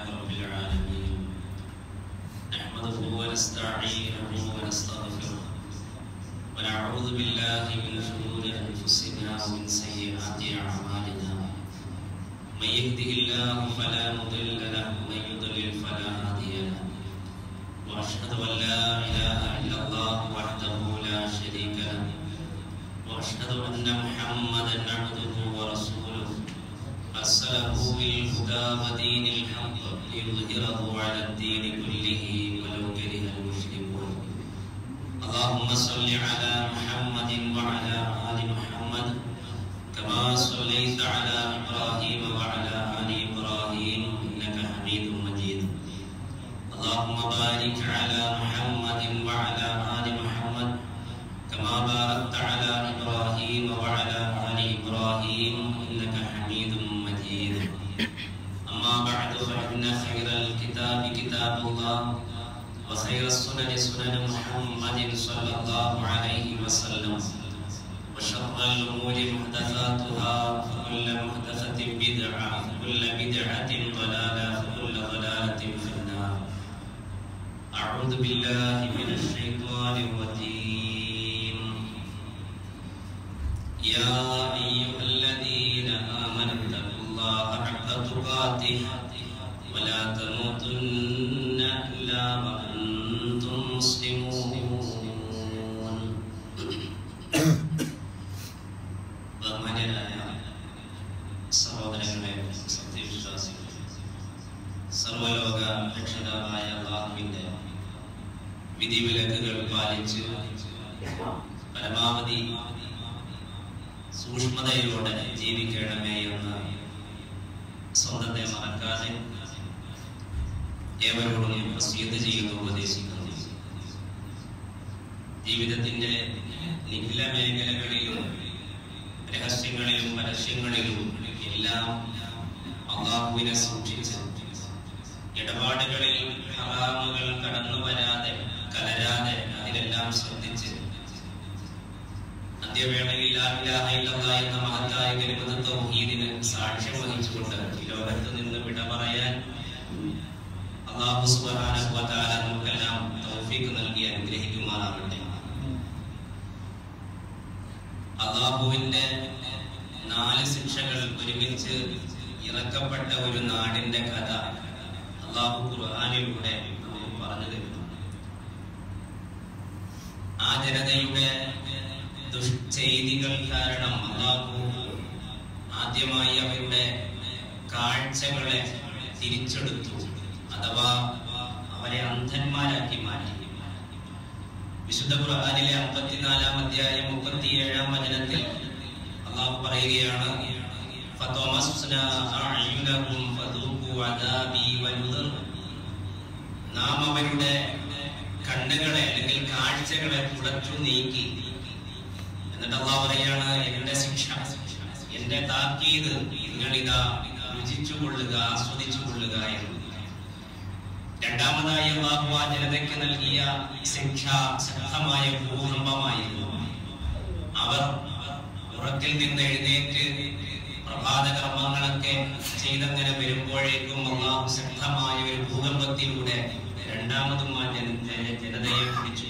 لله رب العالمين نحمده ونستعينه ونستغفره ونعوذ بالله من شرور أنفسنا ومن سيئات أعمالنا من يهده الله فلا مضل له ومن يضلل فلا هادي له وأشهد أن لا إله إلا الله وحده لا شريك له وأشهد أن محمدا عبده ورسوله أرسله بالهدى ودين الحق ليظهره على الدين كله ولو كره المشركون اللهم صل على محمد وعلى آل محمد كما صليت على إبراهيم وعلى آل إبراهيم إنك حميد مجيد اللهم بارك على محمد وعلى آل محمد كما باركت على إبراهيم وعلى آل إبراهيم إنك حميد مجيد أما بعد فإن خير الكتاب كتاب الله وخير السنن سنن محمد صلى الله عليه وسلم وشر الأمور محدثاتها فكل محدثة بدعة وكل بدعة ضلالة وكل ضلالة في النار أعوذ بالله من الشيطان الرجيم يا أيها الذين آمنوا اتقوا الله حق تقاته ولا تموتن إلا وأنتم مسلمون ബഹുമാന്യരായ സഹോദരങ്ങളെ സത്യവിശ്വാസികൾ സർവലോക രക്ഷിതാവായ അള്ളാഹുവിന്റെ വിധിവിലക്കുകൾ പാലിച്ച് പരമാവധി സൂക്ഷ്മതയോടെ ജീവിക്കണമേ എന്ന് സ്വന്തത്തെ മറക്കാതെ ഏവരോടും വസീത് ചെയ്യുന്നു ഉപദേശിക്കുന്നു ജീവിതത്തിന്റെ നിഖില മേഖലകളിലും രഹസ്യങ്ങളിലും പരസ്യങ്ങളിലും എല്ലാം അള്ളാഹുവിനെ സൂക്ഷിച്ച് ഇടപാടുകളിൽ ഹറാമുകൾ കടന്നു വരാതെ കലരാതെ അതിലെല്ലാം ശ്രദ്ധിച്ച് അന്ത്യവേളയിൽ ലാ ഇലാഹ ഇല്ലല്ലാഹ് എന്ന മഹത്തായ കലിമത്ത് തൗഹീദിന് സാക്ഷ്യം വഹിച്ചുകൊണ്ട് ഈ ലോകത്ത് നിന്ന് വിട പറയാൻ അള്ളാഹു സുബ്ഹാനഹു വ തആല നമുക്കെല്ലാം തൗഫീഖ് നൽകി അനുഗ്രഹിക്കുമാറാകട്ടെ അള്ളാഹുവിന്റെ നാല് ശിക്ഷകൾ ഒരുമിച്ച് ഇറക്കപ്പെട്ട ഒരു നാടിന്റെ കഥ അള്ളാഹു ഖുർആാനിലൂടെ നമുക്ക് പറഞ്ഞു തരുന്നു ആ ജനതയുടെ ദുഷ്ചെയ്തികൾ കാരണം അള്ളാഹു ആദ്യമായി അവരുടെ കാഴ്ചകളെ തിരിച്ചെടുത്തു അഥവാ അവരെ അന്ധന്മാരാക്കി മാറ്റി വിശുദ്ധ ഖുർആനിലെ അമ്പത്തിനാലാം അധ്യായം മുപ്പത്തിയേഴാം വചനത്തിൽ അള്ളാഹു പറയുകയാണ് ഫതമസ്ന അഅ്യുനഹും ഫദൂഖു അദാബി വനുദർ നാം അവരുടെ കണ്ണുകളെ അല്ലെങ്കിൽ കാഴ്ചകളെ തുടച്ചു നീക്കി എന്നിട്ട് അള്ളാഹു പറയാണ് എന്റെ ശിക്ഷ എന്റെ താക്കീത് നിങ്ങളിതാ രുചിച്ചു കൊള്ളുക ആസ്വദിച്ചു കൊള്ളുക എന്ന് രണ്ടാമതായി അള്ളാഹു ആ ജനതയ്ക്ക് നൽകിയ ശിക്ഷ ശക്തമായ ഭൂകമ്പമായിരുന്നു അവർ ഉറക്കിൽ നിന്ന് എഴുന്നേറ്റ് പ്രഭാത കർമ്മങ്ങളൊക്കെ ചെയ്തങ്ങനെ വരുമ്പോഴേക്കും അള്ളാഹു ശക്തമായ ഒരു ഭൂകമ്പത്തിലൂടെ രണ്ടാമതും ആ ജന ജനതയെ പിടിച്ചു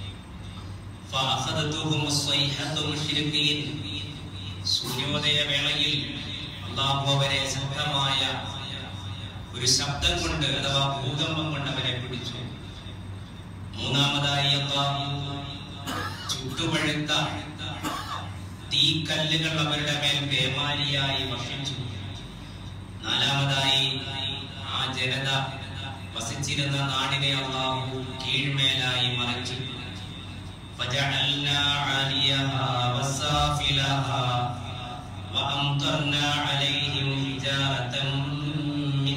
فأخذتهم الصيحة مشرقين സൂര്യോദയ വേളയിൽ അള്ളാഹു അവരെ ശക്തമായ ഒരു ശബ്ദം കൊണ്ട് അഥവാ ഭൂകമ്പം കൊണ്ട് അവരെ പിടിച്ചു മൂന്നാമതായി അള്ളാഹു ചുട്ടുപഴുത്ത തീക്കല്ലുകൾ അവരുടെ മേൽ പേമാരിയായി വർഷിച്ചു നാലാമതായി ആ ജനത വസിച്ചിരുന്ന നാടിനെ അള്ളാഹു കീഴ്മേലായി മറിച്ചു فجعلنا عاليها وسافلها وأمطرنا عليهم حجارة من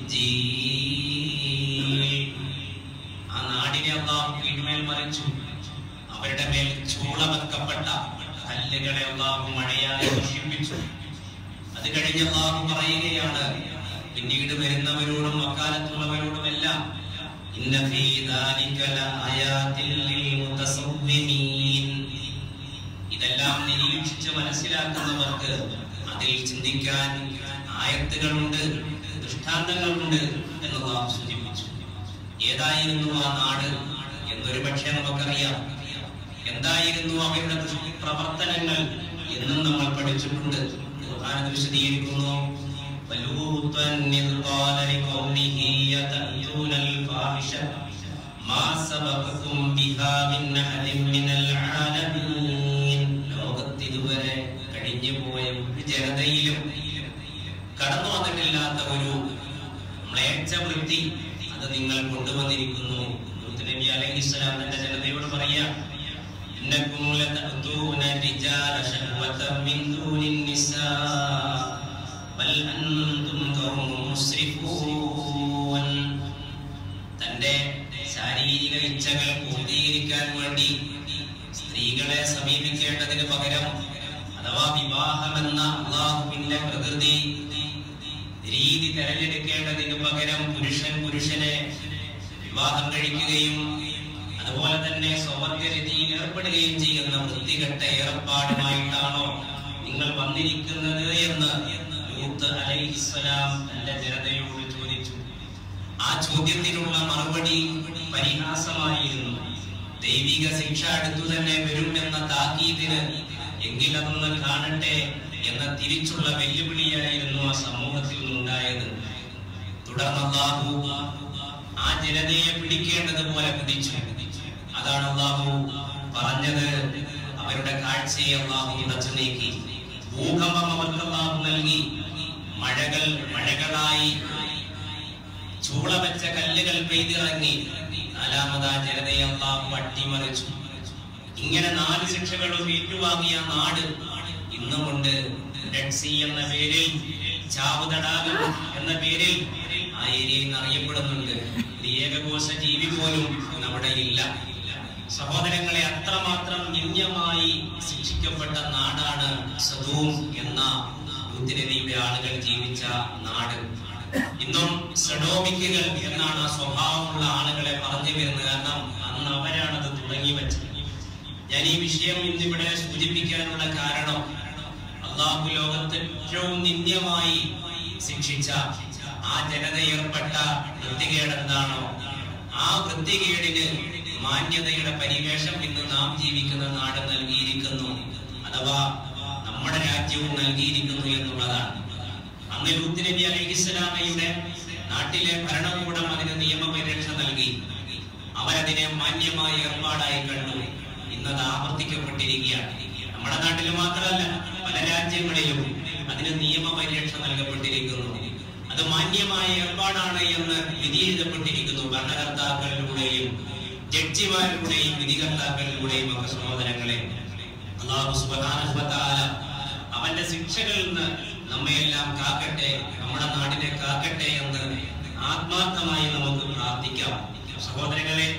سجيل ആ നാടിനെ അള്ളാഹു കീഴ്മേൽ മറിച്ചു അവരുടെ മേൽ ചൂളവെക്കപ്പെട്ട കല്ലുകളെ അള്ളാഹു മഴയായി വർഷിപ്പിച്ചു അത് കഴിഞ്ഞ് അള്ളാഹു പറയുകയാണ് പിന്നീട് വരുന്നവരോടും അക്കാലത്തുള്ളവരോടും എല്ലാം ഇന്ന ഫീ ദാലിക ലആയാതിൽ ലിൽമുതസവ്വിമീൻ ഇതെല്ലാം നിരീക്ഷിച്ച് മനസ്സിലാക്കുന്നവർക്ക് അതിൽ ചിന്തിക്കാൻ ആയത്തുകളുണ്ട് ദൃഷ്ടാന്തങ്ങളുണ്ട് എന്ന് നാം സൂചിപ്പിച്ചു ഏതായിരുന്നു ആ നാട് എന്നൊരു പക്ഷേ നമുക്കറിയാം എന്തായിരുന്നു അവരുടെ ദൃഷ്ടി പ്രവർത്തനങ്ങൾ എന്നും നമ്മൾ പഠിച്ചിട്ടുണ്ട് ഖുർആൻ വിശദീകരിക്കുന്നു ولوطا إذ قال لقومه يتأتون الفاحشة ما سبقكم بها من أحد من العالمين ലോകത്ത് ഇതുവരെ കഴിഞ്ഞു പോയ ഒരു ജനതയിലും കടന്നു വന്നിട്ടില്ലാത്ത ഒരു മ്ലേച്ഛ വൃത്തി അത് നിങ്ങൾ കൊണ്ടുവന്നിരിക്കുന്നു ലൂത്ത് നബി അലൈഹിസ്സലാം തന്റെ ജനതയോട് പറയാ ഇന്നക്കും ലതഅതൂന الرجال شهوة من دون النساء بل أنتم قوم مسرفون തന്റെ ശാരീരിക ഇച്ഛകൾ പൂർത്തീകരിക്കാൻ വേണ്ടി സ്ത്രീകളെ സമീപിക്കേണ്ടതിന് പകരം അഥവാ വിവാഹമെന്ന അള്ളാഹുവിന്റെ പ്രകൃതി രീതി തെരഞ്ഞെടുക്കേണ്ടതിന് പകരം പുരുഷൻ പുരുഷനെ വിവാഹം കഴിക്കുകയും അതുപോലെ തന്നെ സ്വവർഗരതിയിൽ ഏർപ്പെടുകയും ചെയ്യുന്ന വൃത്തികെട്ട ഏർപ്പാടുമായിട്ടാണോ നിങ്ങൾ വന്നിരിക്കുന്നത് എന്ന് ലൂത്ത് അലൈഹിസ്സലാം തന്റെ ജനതയോട് ചോദിച്ചു ആ ചോദ്യത്തിനുള്ള മറുപടി പരിഹാസമായിരുന്നു ദൈവിക ശിക്ഷ അടുത്തു തന്നെ വരും എന്ന താക്കീതിന് എങ്കിലതൊന്ന് കാണട്ടെ എന്ന തിരിച്ചുള്ള വെല്ലുവിളിയായിരുന്നു ആ സമൂഹത്തിൽ നിന്നുണ്ടായത് തുടർന്ന് അള്ളാഹു ആ ജനതയെ പിടിക്കേണ്ടതുപോലെ പിടിച്ചു അതാണ് അള്ളാഹു പറഞ്ഞത് അവരുടെ കാഴ്ചയെ അള്ളാഹു തുടച്ചു നീക്കി ഭൂകമ്പം അവർക്ക് അള്ളാഹു നൽകി മഴകൾ മഴകളായി ചൂള വെച്ച കല്ലുകൾ പെയ്തിറങ്ങി നാലാമതാ ജനതയെ അള്ളാഹു അട്ടിമറിച്ചു ഇങ്ങനെ നാല് ശിക്ഷകളും ഏറ്റുവാങ്ങിയ നാട് ഇന്നുമുണ്ട് ഡെഡ് സീ എന്ന പേരിൽ ചാവ് തടാകം എന്ന പേരിൽ ആ ഏരിയയിൽ നിന്ന് അറിയപ്പെടുന്നുണ്ട് ഒരു ഏകകോശ ജീവി പോലും നമ്മുടെ ഇല്ല സഹോദരങ്ങളെ അത്രമാത്രം നിന്ദ്യമായി ശിക്ഷിക്കപ്പെട്ട നാടാണ് സദൂം എന്ന ബുദ്ധിരതിയുടെ ആളുകൾ ജീവിച്ച നാട് ഇന്നും സഡോമിക്കുകൾ എന്നാണ് ആ സ്വഭാവമുള്ള ആളുകളെ പറഞ്ഞു വരുന്നത് കാരണം അന്ന് അവരാണത് തുടങ്ങി വെച്ചത് ഞാൻ ഈ വിഷയം ഇന്നിവിടെ സൂചിപ്പിക്കാനുള്ള കാരണം അള്ളാഹു ലോകത്ത് ഏറ്റവും നിന്ദ്യമായി ശിക്ഷിച്ച ആ ജനത ഏർപ്പെട്ട വൃത്തികേട് എന്താണോ ആ വൃത്തികേടിന് മാന്യതയുടെ പരിവേഷം ഇന്ന് നാം ജീവിക്കുന്ന നാട് നൽകിയിരിക്കുന്നു അഥവാ നമ്മുടെ രാജ്യവും നൽകിയിരിക്കുന്നു എന്നുള്ളതാണ് അന്ന് ലൂത്ത് നബി അലൈഹിസ്സലാമയുടെ നാട്ടിലെ ഭരണകൂടം അതിന് നിയമപരിരക്ഷ നൽകി അവരതിനെ മാന്യമായ ഏർപ്പാടായി കണ്ടു ഇന്നത് ആവർത്തിക്കപ്പെട്ടിരിക്കുകയാണ് നമ്മുടെ നാട്ടിൽ മാത്രമല്ല പല രാജ്യങ്ങളിലും അതിന് നിയമപരിരക്ഷ നൽകപ്പെട്ടിരിക്കുന്നു അത് മാന്യമായ ഏർപ്പാടാണ് എന്ന് വിധി എഴുതപ്പെട്ടിരിക്കുന്നു ഭരണകർത്താക്കളിലൂടെയും ജഡ്ജിമാരിലൂടെയും വിധികർത്താക്കളിലൂടെയും ഒക്കെ സഹോദരങ്ങളെ അള്ളാഹു സുബ്ഹാനഹു വ തആല അവന്റെ ശിക്ഷകളിൽ നിന്ന് നമ്മയെല്ലാം കാക്കട്ടെ നമ്മുടെ നാടിനെ കാക്കട്ടെ എന്ന് ആത്മാർത്ഥമായി നമുക്ക് പ്രാർത്ഥിക്കാം സഹോദരങ്ങളെ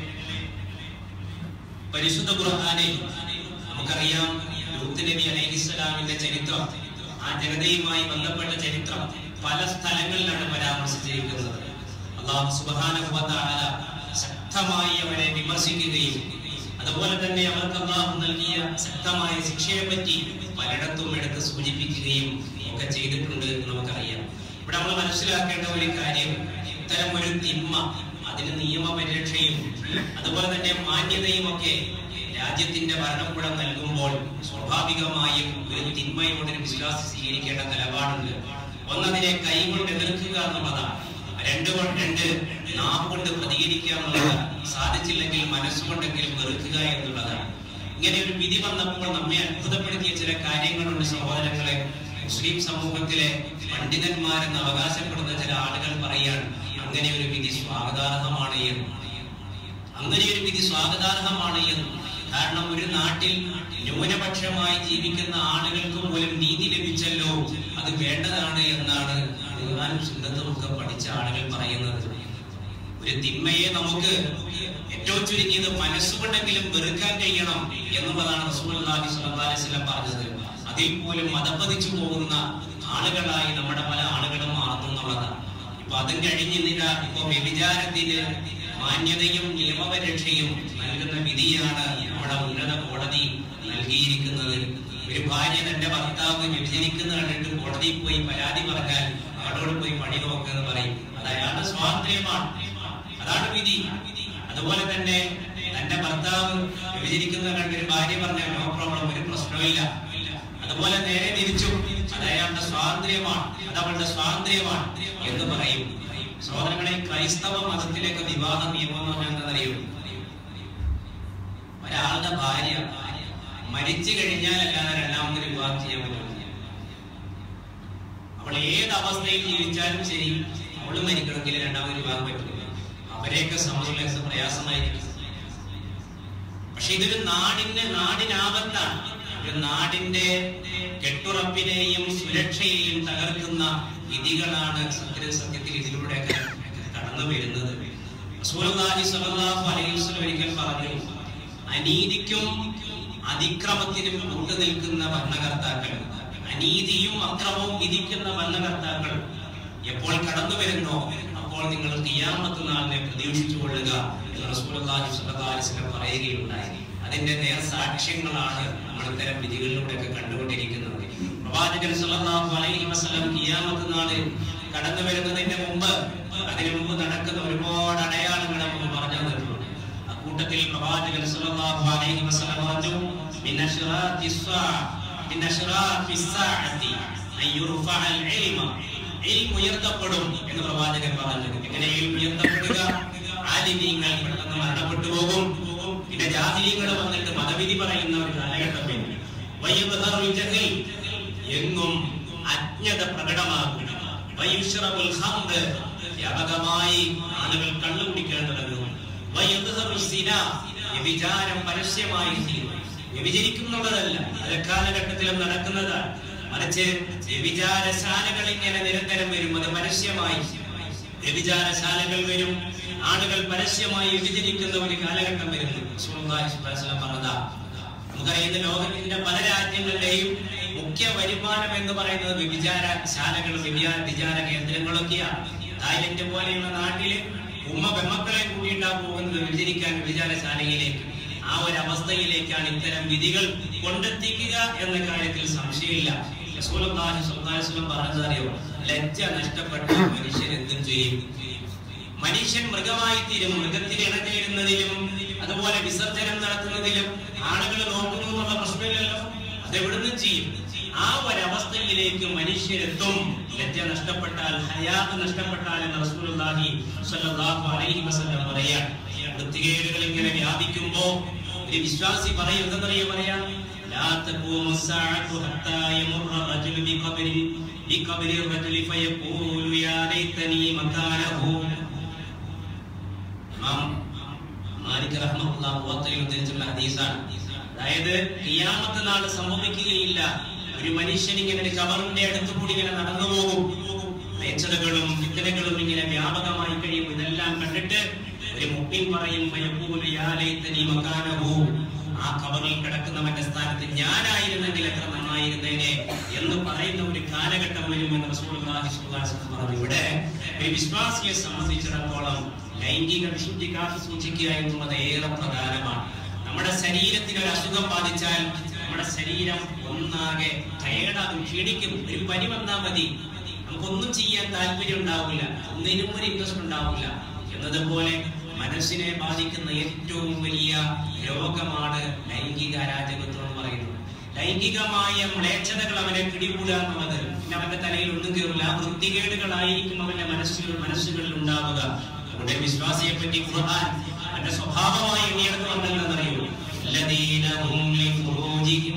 പരിശുദ്ധ ഖുർആനിൽ നമുക്കറിയാം ലൂത്ത് നബി അലൈഹിസ്സലാമിന്റെ ചരിത്രം ആ ജനതയുമായി ബന്ധപ്പെട്ട ചരിത്രം പല സ്ഥലങ്ങളിലാണ് പരാമർശിച്ചിരിക്കുന്നത് അള്ളാഹു സുബ്ഹാനഹു വ തആല ശക്തമായി അവരെ വിമർശിക്കുകയും അതുപോലെ തന്നെ അവർക്ക് അള്ളാഹു നൽകിയ ശക്തമായ ശിക്ഷയെ പറ്റി പലയിടത്തും എടുത്ത് സൂചിപ്പിക്കുകയും ഒക്കെ ചെയ്തിട്ടുണ്ട് എന്ന് നമുക്കറിയാം ഇവിടെ നമ്മൾ മനസ്സിലാക്കേണ്ട ഒരു കാര്യം ഇത്തരം ഒരു തിന്മ അതിന് നിയമപരിരക്ഷയും അതുപോലെ തന്നെ മാന്യതയും ഒക്കെ രാജ്യത്തിന്റെ ഭരണകൂടം നൽകുമ്പോൾ സ്വാഭാവികമായും ഒരു തിന്മയോട് ഒരു വിശ്വാസി സ്വീകരിക്കേണ്ട നിലപാടുണ്ട് ഒന്നതിനെ കൈകൊണ്ട് എതിർക്കുക എന്നുള്ളതാണ് രണ്ട് കൊണ്ട് രണ്ട് നാവ് കൊണ്ട് പ്രതികരിക്കുക എന്നുള്ളതാണ് സാധിച്ചില്ലെങ്കിൽ മനസ്സുകൊണ്ടെങ്കിലും വെറുക്കുക എന്നുള്ളതാണ് ഇങ്ങനെ ഒരു വിധി വന്നപ്പോൾ നമ്മെ അത്ഭുതപ്പെടുത്തിയ ചില കാര്യങ്ങളുണ്ട് സഹോദരങ്ങളെ മുസ്ലിം സമൂഹത്തിലെ പണ്ഡിതന്മാരെന്ന് അവകാശപ്പെടുന്ന ചില ആളുകൾ പറയാണ് അങ്ങനെ ഒരു വിധി സ്വാഗതാർഹമാണ് എന്ന് അങ്ങനെ ഒരു വിധി സ്വാഗതാർഹമാണ് എന്ന് കാരണം ഒരു നാട്ടിൽ ന്യൂനപക്ഷമായി ജീവിക്കുന്ന ആളുകൾക്ക് പോലും നീതി ലഭിച്ചല്ലോ അത് വേണ്ടതാണ് എന്നാണ് ഖുർആനും സുന്നത്തും ഒക്കെ പഠിച്ച ആളുകൾ പറയുന്നത് ഒരു തിന്മയെ നമുക്ക് ഏറ്റവും ചുരുങ്ങിയത് മനസ്സുകൊണ്ടെങ്കിലും വെറുക്കാൻ കഴിയണം എന്നുള്ളതാണ് റസൂലുള്ളാഹി സ്വല്ലല്ലാഹി അലൈഹി വസല്ലം പറഞ്ഞത് അതിൽ പോലും മതപ്പതിച്ചു പോകുന്ന ആളുകളായി നമ്മുടെ പല ആളുകളും മാറുന്നുള്ളതാണ് ഇപ്പൊ അതും കഴിഞ്ഞില്ല ഇപ്പൊ വ്യഭിചാരത്തിന് മാന്യതയും നിയമപരിരക്ഷയും നൽകുന്ന വിധിയാണ് നമ്മുടെ ഉന്നത കോടതി നൽകിയിരിക്കുന്നത് ഒരു ഭാര്യ തന്റെ ഭർത്താവ് വ്യഭിചരിക്കുന്ന കണ്ടിട്ട് കോടതിയിൽ പോയി പരാതി പറഞ്ഞാൽ ആ കടോട് പോയി പണി നോക്കുക പറയും അത് അയാളുടെ സ്വാതന്ത്ര്യമാണ് അതാണ് വിധി അതുപോലെ തന്നെ തന്റെ ഭർത്താവ് വിഭജിക്കുന്ന കണ്ടൊരു ഭാര്യ പറഞ്ഞ നോ പ്രോബ്ലം ഒരു പ്രശ്നമില്ല അതുപോലെ നേരെ തിരിച്ചു അത് അയാളുടെ സ്വാതന്ത്ര്യമാണ് അത് അവളുടെ സ്വാതന്ത്ര്യമാണ് എന്ന് പറയും സഹോദരങ്ങളെ ക്രൈസ്തവ മതത്തിലേക്ക് വിവാഹ നിയമം എന്ന് പറഞ്ഞാൽ എന്താണെന്നറിയോ ഒരാളുടെ ഭാര്യ മരിച്ചു കഴിഞ്ഞാൽ അല്ലാതെ രണ്ടാമതൊരു വിവാഹം ചെയ്യാൻ പറ്റില്ല അവൾ ഏത് അവസ്ഥയിൽ ജീവിച്ചാലും ശരി അവള് മരിക്കണമെങ്കിൽ രണ്ടാമത് വിവാഹം പറ്റില്ല അവരെയൊക്കെ സംബന്ധിച്ച പ്രയാസമായിരിക്കും പക്ഷെ ഇതൊരു നാടിന്റെ നാടിനാപത്താണ് ഒരു നാടിന്റെ കെട്ടുറപ്പിനെയും സുരക്ഷയെയും തകർക്കുന്ന വിധികളാണ് സത്യ സത്യത്തിൽ ഇതിലൂടെ കടന്നു വരുന്നത് റസൂലുള്ളാഹി സ്വല്ലല്ലാഹു അലൈഹി വസല്ലം ഒരിക്കൽ പറഞ്ഞു അനീതിക്കും അതിക്രമത്തിനും കൂട്ടു നിൽക്കുന്ന ഭരണകർത്താക്കൾ അനീതിയും അക്രമവും വിധിക്കുന്ന ഭരണകർത്താക്കൾ എപ്പോൾ കടന്നു വരുന്നോ അപ്പോൾ നിങ്ങൾ കിയാമത്ത് നാളിനെ പ്രതീക്ഷിച്ചു കൊള്ളുക എന്ന് റസൂലുള്ളാഹി സ്വല്ലല്ലാഹു അലൈഹി വസല്ലം പറയുകയുണ്ടായി അതിന്റെ നേർ സാക്ഷ്യങ്ങളാണ് നമ്മൾ ഇത്തരം വിധികളിലൂടെയൊക്കെ കണ്ടുകൊണ്ടിരിക്കുന്നത് പ്രവാചകൻ സല്ലല്ലാഹു അലൈഹി വസല്ലം കിയാമത്ത് നാളിൽ കടന്നു വരുന്നതിന്റെ മുമ്പ് അതിനു മുമ്പ് നടക്കുന്ന ഒരുപാട് അടയാളങ്ങൾ നമുക്ക് പറഞ്ഞു തന്നിട്ടുണ്ട് അക്കൂട്ടത്തിൽ പ്രവാചകൻ സല്ലല്ലാഹു അലൈഹി വസല്ലം പറഞ്ഞു മിൻ അശ്റാത്തി സ്സാ മിൻ അശ്റാത്തി സ്സാഅത്തി അയ്യുർഫഅൽ ഇൽമ ഇൽമ ഉയർത്തപ്പെടും എന്ന് പ്രവാചകൻ പറഞ്ഞു എങ്ങനെ ഇൽമ ഉയർത്തപ്പെടുക ആലിമീങ്ങൾ പെട്ടെന്ന് മരണപ്പെട്ടു പോകും പിന്നെ ജാതികൾ വന്നിട്ട് മതവിധി പറയുന്ന ഒരു കാലഘട്ടം വരും വയ്യബഹറുൽ ജഹൽ എങ്ങും അജ്ഞത പ്രകടമാകും വയുശ്റബുൽ ഹംദ് വ്യാപകമായി ആളുകൾ കള്ളു കുടിക്കാൻ തുടങ്ങും വയദ്ഹറുൽ സിന വ്യഭിചാരം പരസ്യമായി തീരും വ്യഭിചരിക്കുന്നുള്ളതല്ല അത് കാലഘട്ടത്തിലും നടക്കുന്നതാണ് മറിച്ച് വ്യഭിചാരശാലകൾ ഇങ്ങനെ നിരന്തരം വരും അത് പരസ്യമായി വ്യഭിചാരശാലകൾ വരും ആളുകൾ പരസ്യമായി വ്യഭിചരിക്കുന്ന ഒരു കാലഘട്ടം വരുന്നു റസൂലുള്ളാഹി സ്വല്ലല്ലാഹു അലൈഹി വസല്ലം പറഞ്ഞതാ നമുക്കറിയുന്ന ലോകത്തിന്റെ പല രാജ്യങ്ങളുടെയും മുഖ്യ വരുമാനം എന്ന് പറയുന്നത് വ്യഭിചാര ശാലകളും വ്യഭിചാര വിചാര കേന്ദ്രങ്ങളൊക്കെയാണ് തായ്ലൻഡ് പോലെയുള്ള നാട്ടില് ഉമ്മ പെമ്മക്കളെ കൂട്ടിയിട്ടാ പോകുന്നത് വ്യഭിചരിക്കാൻ വ്യഭിചാരശാലയിലേക്ക് ആ ഒരു അവസ്ഥയിലേക്കാണ് ഇത്തരം വിധികൾ കൊണ്ടെത്തിക്കുക എന്ന കാര്യത്തിൽ സംശയമില്ല റസൂലുള്ളാഹി സ്വല്ലല്ലാഹു അലൈഹി വസല്ലം പറഞ്ഞത് അറിയോ ലജ്ജ നഷ്ടപ്പെട്ട മനുഷ്യൻ എന്തും ചെയ്യും മനുഷ്യൻ മൃഗമായി തീരും മൃഗത്തിന് ഇണചേരുന്നതിലും അതുപോലെ വിസർജനം നടത്തുന്നതിലും ആളുകൾ നോക്കുന്നു എന്നുള്ള പ്രശ്നമില്ലല്ലോ അത് എവിടുന്നും ചെയ്യും ആ ഒരവസ്ഥയിലേക്ക് മനുഷ്യരെത്തും ലജ്ജ നഷ്ടപ്പെട്ടാൽ ഹയാത്ത് നഷ്ടപ്പെട്ടാൽ എന്ന് റസൂലുള്ളാഹി സ്വല്ലല്ലാഹു അലൈഹി വസല്ലം പറയാൻ വൃത്തികേടുകൾ ഇങ്ങനെ വ്യാപിക്കുമ്പോ ഒരു വിശ്വാസി പറയും എന്തെന്നറിയോ പറയാം لا تقوم الساعة حتى يمر الرجل بقبر بقبر الرجل فيقول يا ليتني مكانه ഇമാം മാലിക് റഹ്മത്തുള്ളാഹി മുവത്തയിൽ ഉദ്ധരിച്ചിട്ടുള്ള ഹദീസാണ് അതായത് ഖിയാമത്ത് നാൾ സംഭവിക്കുകയില്ല ഒരു മനുഷ്യൻ ഇങ്ങനെ ഒരു കബറിന്റെ അടുത്ത് കൂടി ഇങ്ങനെ നടന്നു പോകും വേച്ചതകളും ഫിത്തനകളും ഇങ്ങനെ വ്യാപകമായി കഴിയും ഇതെല്ലാം കണ്ടിട്ട് ഒരു മുപ്പിൻ പറയും "ഫയഖൂലു യാ ലൈതനി മകാനഹു." ആ കബറിൽ കിടക്കുന്നവന്റെ സ്ഥാനത്ത് ഞാനായിരുന്നെങ്കിൽ എത്ര നന്നായിരുന്നേനെ എന്ന് പറയുന്ന ഒരു കാലഘട്ടം വരുമെന്ന് റസൂലുള്ളാഹി സ്വല്ലല്ലാഹു അലൈഹി വസല്ലം പറഞ്ഞു ഇവിടെ ഒരു വിശ്വാസിയെ സംബന്ധിച്ചിടത്തോളം ലൈംഗിക വിശുദ്ധി കാത്തു സൂക്ഷിക്കുക എന്നുള്ളത് ഏറെ പ്രധാനമാണ് നമ്മുടെ ശരീരത്തിന് ഒരു അസുഖം ബാധിച്ചാൽ നമ്മുടെ ശരീരം ഒന്നാകെ ടയേർഡാകും ക്ഷീണിക്കും ഒരു പനി വന്നാൽ മതി നമുക്കൊന്നും ചെയ്യാൻ താല്പര്യം ഉണ്ടാവില്ല ഒന്നിനും ഒരു ഇൻട്രസ്റ്റ് ഉണ്ടാവില്ല എന്നതുപോലെ മനസ്സിനെ ബാധിക്കുന്ന ഏറ്റവും വലിയ രോഗമാണ് ലൈംഗിക അരാജകത്വം എന്ന് പറയുന്നത് ലൈംഗികമായ മ്ലേച്ഛതകൾ അവനെ പിടികൂടുക എന്നുള്ളത് പിന്നെ അവന്റെ തലയിൽ ഒന്നും കയറില്ല ആ വൃത്തികേടുകളായിരിക്കും അവന്റെ മനസ്സിൽ മനസ്സുകളിൽ ഉണ്ടാവുക നമ്മുടെ വിശ്വാസിയെ പറ്റി ഖുർആൻ അവന്റെ സ്വഭാവമായി എണ്ണിയെടുത്ത് വന്നതെന്നറിയൂ الذين هم لفروجهم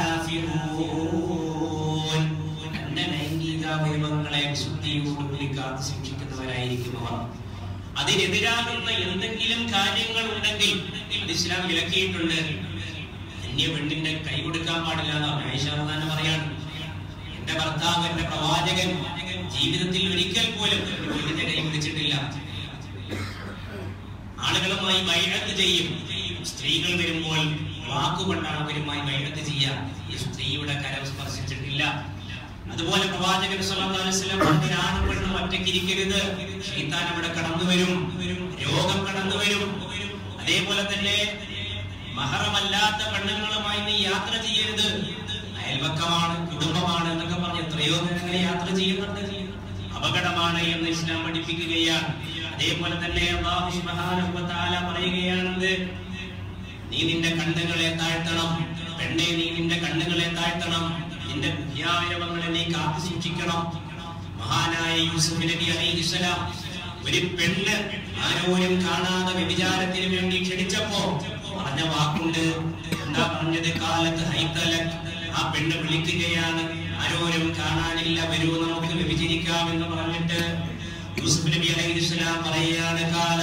حافظون തന്റെ ലൈംഗിക അവയവങ്ങളെ വിശുദ്ധിയോടുകൂടി കാത്തു സൂക്ഷിക്കുന്നവരായിരിക്കും അവർ അതിനെതിരാകുന്ന എന്തെങ്കിലും കാര്യങ്ങൾ ഉണ്ടെങ്കിൽ അത് ഇസ്ലാം വിലക്കിയിട്ടുണ്ട് അന്യ പെണ്ണിന്റെ കൈ കൊടുക്കാൻ പാടില്ല എന്നാണ് ഐഷാർദാന പറയാണ് എന്റെ ഭർത്താവ് എന്റെ പ്രവാചകൻ ജീവിതത്തിൽ ഒരിക്കൽ പോലും ഒരു പെണ്ണിന്റെ കൈ പിടിച്ചിട്ടില്ല ആളുകളുമായി ബൈഴത്ത് ചെയ്യും സ്ത്രീകൾ വരുമ്പോൾ വാക്കുകൊണ്ടാണ് അവരുമായി ബൈഴത്ത് ചെയ്യുക ഈ സ്ത്രീയുടെ കരം സ്പർശിച്ചിട്ടില്ല അതുപോലെ പ്രവാചകൻ സല്ലല്ലാഹു അലൈഹി വസല്ലം പറഞ്ഞു, ഒരാണും പെണ്ണും ഒറ്റയ്ക്ക് ഇരിക്കരുത് ശൈത്താൻ അവിടെ കടന്നു വരും രോഗം കടന്നു വരും അതേപോലെ തന്നെ മഹറമല്ലാത്ത പെണ്ണുങ്ങളുമായി നീ യാത്ര ചെയ്യരുത് അയൽവക്കമാണ് കുടുംബമാണ് എന്നൊക്കെ പറഞ്ഞ് എത്രയോ നേരം അങ്ങനെ യാത്ര ചെയ്യുന്നുണ്ട് അപകടമാണ് എന്ന് ഇസ്ലാം പഠിപ്പിക്കുകയാണ് അതേപോലെ തന്നെ അള്ളാഹു സുബ്ഹാനഹു വ തആല പറയുകയാണെന്ന് നീ നിന്റെ കണ്ണുകളെ താഴ്ത്തണം പെണ്ണെ നീ നിന്റെ കണ്ണുകളെ താഴ്ത്തണം നിന്റെ വിദ്യാവയവങ്ങളെ നീ കാത്തു സൂക്ഷിക്കണം മഹാനായ യൂസുഫ് നബി അലൈഹിസ്സലാം ഒരു പെണ്ണ് ആരോരും കാണാതെ വ്യഭിചാരത്തിന് വേണ്ടി ക്ഷണിച്ചപ്പോ പറഞ്ഞ വാക്കുണ്ട് എന്താ പറഞ്ഞത് കാലത്ത് ഹൈത്തലക് ആ പെണ്ണ് വിളിക്കുകയാണ് ആരോരും കാണാനില്ല വരൂ നമുക്ക് വ്യഭിചരിക്കാം എന്ന് പറഞ്ഞിട്ട് യൂസുഫ് നബി അലൈഹിസ്സലാം പറയുകയാണ് കാല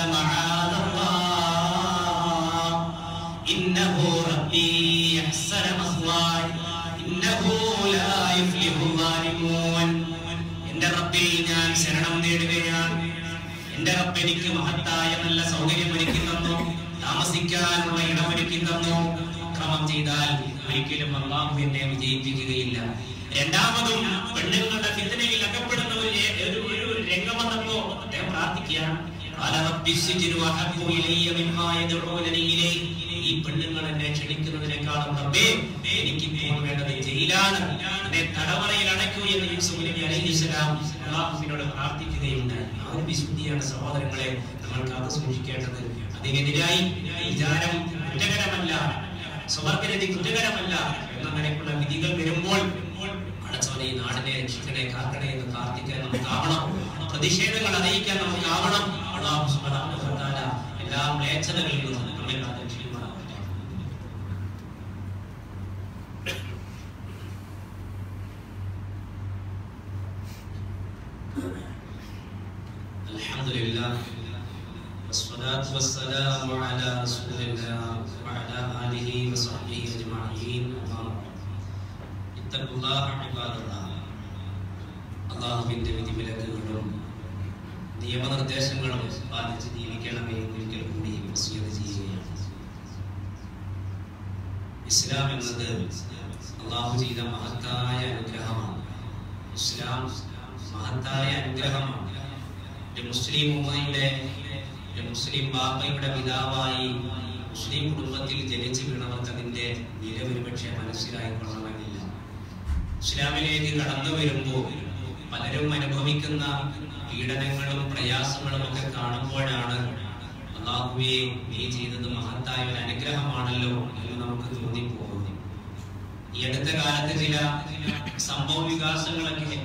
ഇന്നഹു റബ്ബി അഹ്സന മസ്വായ് ഇന്നഹു ലാ യുഫ്ലിഹു ളാലിമൂൻ എന്റെ റബ്ബിൽ ഞാൻ ശരണം നേടുകയാണ് എന്റെ റബ്ബ് എനിക്ക് മഹത്തായ നല്ല സൗകര്യം ഒരുക്കി തന്നു താമസിക്കാനുള്ള ഇടമൊരുക്കി തന്നു ക്രമം ചെയ്താൽ ഒരിക്കലും അള്ളാഹു എന്നെ വിജയിപ്പിക്കുകയില്ല രണ്ടാമതും പെണ്ണുങ്ങളുടെ ഫിത്തനയിൽ അകപ്പെടുന്ന ഒരു രേ- ഒരു ഒരു രംഗം വന്നപ്പോ അദ്ദേഹം പ്രാർത്ഥിക്കുകയാണ് قال رب السجن أحب إلي مما يدعونني إليه. ഈ പെണ്ണുങ്ങൾ എന്നെ ക്ഷണിക്കുന്നതിനേക്കാളും റബ്ബേ എനിക്ക് ഇപ്പോൾ വേണ്ടത് ജയിലാണ് എന്നെ തടവറയിൽ അടയ്ക്കൂ എന്ന് യൂസുഫ് നബി അലൈഹിസ്സലാം അള്ളാഹുവിനോട് പ്രാർത്ഥിക്കുകയുണ്ടായി ആ ഒരു വിശുദ്ധിയാണ് സഹോദരങ്ങളെ നമ്മൾ കാത്തു സൂക്ഷിക്കേണ്ടത് അതിനെതിരായി വിചാരം കുറ്റകരമല്ല സ്വർഗരതി കുറ്റകരമല്ല എന്ന നിലയ്ക്കുള്ള വിധികൾ വരുമ്പോൾ അടച്ചവനെ ഈ നാടിനെ രക്ഷിക്കണേ കാക്കണേ എന്ന് പ്രാർത്ഥിക്കാൻ നമുക്കാവണം പ്രതിഷേധങ്ങൾ അറിയിക്കാൻ നമുക്കാവണം അള്ളാഹു സുബ്ഹാനഹു വ തആല എല്ലാ മ്ലേച്ഛതകളിൽ നിന്നും നമ്മെ കാത്തുരക്ഷിക്കുമാറാകട്ടെ. الحمد لله والصلاة والسلام على رسول الله وعلى آله وصحبه أجمعين أما بعد اتقوا الله عباد الله അള്ളാഹുവിന്റെ വിധിവിലക്കുകളും നിയമനിർദ്ദേശങ്ങളും പാലിച്ച് ജീവിക്കണമേ എന്ന് ഒരിക്കൽ കൂടി വസിയത്ത് ചെയ്യുകയാണ് ഇസ്ലാം എന്നത് അള്ളാഹു ചെയ്ത മഹത്തായ അനുഗ്രഹമാണ് ഇസ്ലാം മഹത്തായ അനുഗ്രഹമാണ് ഒരു മുസ്ലിം ഉമ്മയുടെ ഒരു മുസ്ലിം ബാപ്പയുടെ പിതാവായി മുസ്ലിം കുടുംബത്തിൽ ജനിച്ചു വീണവർക്ക് അതിന്റെ വില ഒരുപക്ഷെ മനസ്സിലായിക്കൊള്ളണമെന്നില്ല ഇസ്ലാമിലേക്ക് കടന്നു വരുമ്പോൾ പലരും അനുഭവിക്കുന്ന പീഡനങ്ങളും പ്രയാസങ്ങളും ഒക്കെ കാണുമ്പോഴാണ് അള്ളാഹുവെ നീ ചെയ്തത് മഹത്തായ ഒരു അനുഗ്രഹമാണല്ലോ എന്ന് നമുക്ക് തോന്നിപ്പോകുന്നു ഈ അടുത്ത കാലത്ത് ചില സംഭവ വികാസങ്ങളൊക്കെ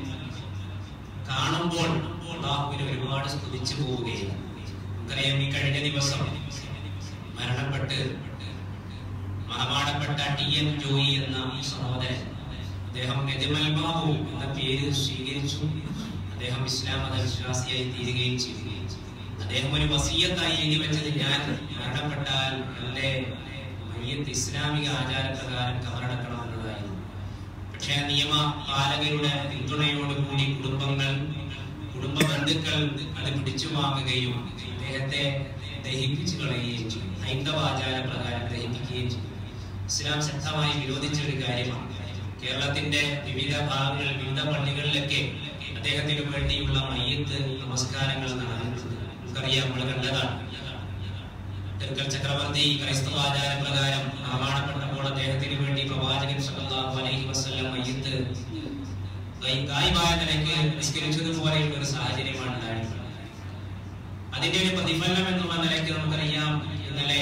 കാണുമ്പോൾ അള്ളാഹുവിനെ ഒരുപാട് സ്തുതിച്ചു പോവുകയാണ് നമുക്കറിയാം ഈ കഴിഞ്ഞ ദിവസം മരണപ്പെട്ട് മറമാടപ്പെട്ട ടി എൻ ജോയി എന്ന സഹോദരൻ അദ്ദേഹം നെജമൽ ബാബു എന്ന പേര് സ്വീകരിച്ചു അദ്ദേഹം ഇസ്ലാം മത വിശ്വാസിയായി തീരുകയും ചെയ്തു അദ്ദേഹം ഒരു വസീയത്തായി എഴുതി വെച്ചത് ഞാൻ മരണപ്പെട്ടാൽ എന്റെ മയ്യത്ത് ഇസ്ലാമിക ആചാരപ്രകാരം കബറടക്കണം എന്നതായിരുന്നു പക്ഷേ നിയമ പാലകരുടെ പിന്തുണയോടുകൂടി കുടുംബങ്ങൾ കുടുംബ ബന്ധുക്കൾ അത് പിടിച്ചു വാങ്ങുകയും അദ്ദേഹത്തെ ദഹിപ്പിച്ചു കളയുകയും ചെയ്തു ഹൈന്ദവ ആചാര പ്രകാരം ദഹിപ്പിക്കുകയും ചെയ്തു ഇസ്ലാം ശക്തമായി വിരോധിച്ച ഒരു കാര്യമാണ് കേരളത്തിന്റെ വിവിധ ഭാഗങ്ങളിൽ വിവിധ പള്ളികളിലൊക്കെ അദ്ദേഹത്തിന് വേണ്ടിയുള്ള മയ്യത്ത് നമസ്കാരങ്ങൾ നടന്നിട്ടുണ്ട് നമുക്കറിയാം നമ്മൾ കണ്ടതാണ് തെർക്കൽ ചക്രവർത്തി ക്രൈസ്തവ ആചാര പ്രകാരം ആവാണപ്പെട്ടപ്പോൾ അദ്ദേഹത്തിന് വേണ്ടി പ്രവാചകൻ സല്ലല്ലാഹു അലൈഹി വസല്ലം മയ്യത്ത് ഗായി- ഗായിബായ നിലയ്ക്ക് നിസ്കരിച്ചതുപോലെയുള്ള ഒരു സാഹചര്യമാണ് ഉണ്ടായിട്ടുള്ളത് അതിന്റെ ഒരു പ്രതിഫലനം എന്നുള്ള നിലയ്ക്ക് നമുക്കറിയാം ഇന്നലെ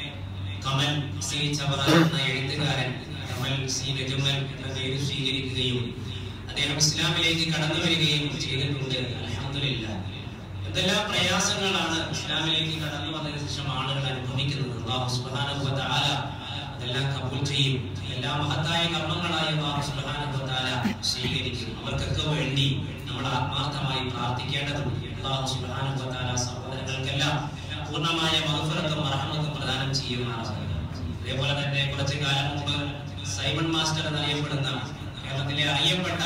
കമൽ സി ചവറ എന്ന എഴുത്തുകാരൻ കമൽ സി ഗജമൽ എന്ന പേര് സ്വീകരിക്കുകയും അദ്ദേഹം ഇസ്ലാമിലേക്ക് കടന്നു വരികയും ചെയ്തിട്ടുണ്ട് അൽഹംദുലില്ലാ എന്തെല്ലാം പ്രയാസങ്ങളാണ് ഇസ്ലാമിലേക്ക് കടന്നു വന്നതിന് ശേഷം ആളുകൾ അനുഭവിക്കുന്നത് അള്ളാഹു സുബ്ഹാനഹു വ തആല അതെല്ലാം കബൂൽ ചെയ്യും എല്ലാ മഹത്തായ കർമ്മങ്ങളായി അള്ളാഹു സുബ്ഹാനഹു വ തആല സ്വീകരിക്കും അവർക്കൊക്കെ വേണ്ടി നമ്മൾ ആത്മാർത്ഥമായി പ്രാർത്ഥിക്കേണ്ടതുണ്ട് അള്ളാഹു സുബ്ഹാനഹു വ തആല സഹോദരങ്ങൾക്കെല്ലാം പൂർണ്ണമായ മഹഫറത്തും റഹ്മത്തും പ്രദാനം ചെയ്യുമാറാകട്ടെ അതേപോലെ തന്നെ കുറച്ചു കാലം മുമ്പ് സൈമൺ മാസ്റ്റർ എന്നറിയപ്പെടുന്ന കേരളത്തിലെ അറിയപ്പെട്ട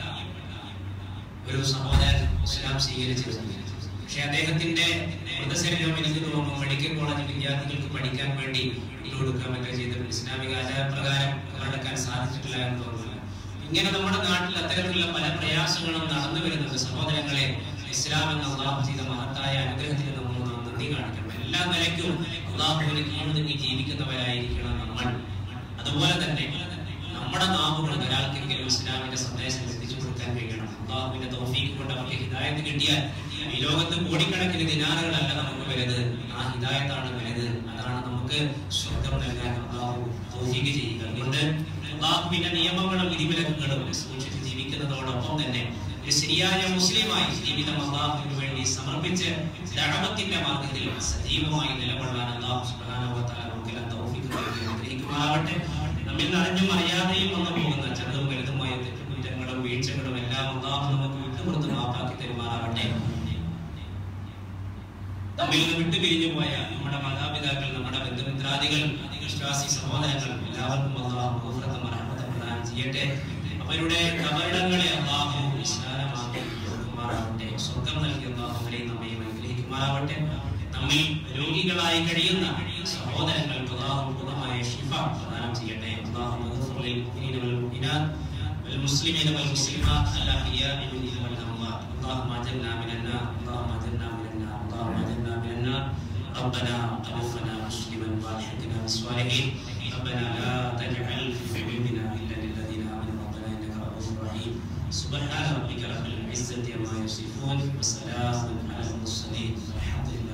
ഒരു സഹോദരൻ ഇസ്ലാം സ്വീകരിച്ചിരുന്നു പക്ഷെ അദ്ദേഹത്തിന്റെ മൃതശരീരം എനിക്ക് തോന്നുന്നു മെഡിക്കൽ കോളേജ് വിദ്യാർത്ഥികൾക്ക് പഠിക്കാൻ വേണ്ടി കൊടുക്കുകയൊക്കെ ചെയ്തിട്ടുണ്ട് ഇസ്ലാമിക ആചാരപ്രകാരം കടക്കാൻ സാധിച്ചിട്ടില്ല എന്ന് തോന്നുന്നു ഇങ്ങനെ നമ്മുടെ നാട്ടിൽ അത്തരത്തിലുള്ള പല പ്രയാസങ്ങളും നടന്നു വരുന്നുണ്ട് സഹോദരങ്ങളെ ഇസ്ലാം എന്ന അള്ളാഹു ചെയ്ത മഹത്തായ അനുഗ്രഹത്തിന് നമ്മൾ നന്ദി കാണിക്കണം എല്ലാ നിലയ്ക്കും അള്ളാഹുവിന് കീഴ്നിന്ന് ജീവിക്കുന്നവരായിരിക്കണം നമ്മൾ അതുപോലെ തന്നെ നമ്മുടെ നാവുകൾ ഒരാൾക്കെങ്കിലും ഇസ്ലാമിന്റെ സന്ദേശം എത്തിച്ചു കൊടുക്കാൻ കൊടുക്കാൻ കഴിയണം അള്ളാഹുവിന്റെ തൗഫീഖ് കൊണ്ട് അവർക്ക് ഹിദായത്ത് കിട്ടിയാൽ ഈ ലോകത്ത് കോടിക്കണക്കിന് ദിനാറുകളല്ല നമുക്ക് വലുത് ആ ഹിദായത്താണ് വലുത് അതാണ് നമുക്ക് സ്വർഗം നൽകാൻ അള്ളാഹു തൗഫീഖ് ചെയ്യുക അതുകൊണ്ട് അള്ളാഹുവിന്റെ നിയമങ്ങളും വിധിവിലക്കുകളും സൂക്ഷിച്ച് ജീവിക്കുന്നതോടൊപ്പം തന്നെ ഒരു ശരിയായ മുസ്ലിമായി ജീവിതം അള്ളാഹുവിന് വേണ്ടി സമർപ്പിച്ച് ദഅവത്തിന്റെ മാർഗത്തിൽ സജീവമായി നിലകൊള്ളാൻ അള്ളാഹു സുബ്ഹാനഹു വ തആല നമുക്കെല്ലാം തൗഫീഖ് നൽകി അനുഗ്രഹിക്കുമാറാവട്ടെ നമ്മിൽ നിന്ന് അറിഞ്ഞും അറിയാതെയും വന്നു പോകുന്ന ചെറുതും വലുതുമായ തെറ്റുകുറ്റങ്ങളും വീഴ്ചകളും എല്ലാം അള്ളാഹു നമുക്ക് വിട്ടുപുറത്ത് മാപ്പാക്കി തരുമാറാവട്ടെ നമ്മിൽ നിന്ന് വിട്ടുപിരിഞ്ഞു പോയ നമ്മുടെ മാതാപിതാക്കൾ നമ്മുടെ ബന്ധുമിത്രാദികൾ വിശ്വാസി സഹോദരങ്ങൾ എല്ലാവർക്കും അള്ളാഹു ഗഫറത്തും റഹ്മത്തും പ്രദാനം ചെയ്യട്ടെ അവരുടെ കബറിടങ്ങളെ അള്ളാഹു വിശാലമാക്കി കൊടുക്കുമാറാവട്ടെ സ്വർഗം നൽകി അള്ളാഹു അവരെയും നമ്മയും അനുഗ്രഹിക്കുമാറാവട്ടെ നമ്മിൽ രോഗികളായി കഴിയുന്ന സഹോദരങ്ങൾക്ക് അള്ളാഹു പൂർണ്ണമായ ഷിഫ പ്രദാനം ചെയ്യട്ടെ അള്ളാഹു മഗ്ഫിറിൽ മുഅ്മിനീന വൽ മുഅ്മിനാത്ത് والمسلمين والمسلمات الأحياء منهم والأموات اللهم أجرنا من النار اللهم أجرنا من النار اللهم أجرنا من النار ربنا توفنا مسلما والحقنا بالصالحين ربنا لا تجعل في قلوبنا إلا للذين آمنوا ربنا إنك رؤوف رحيم سبحان ربك رب العزة عما يصفون وسلام على المرسلين والحمد لله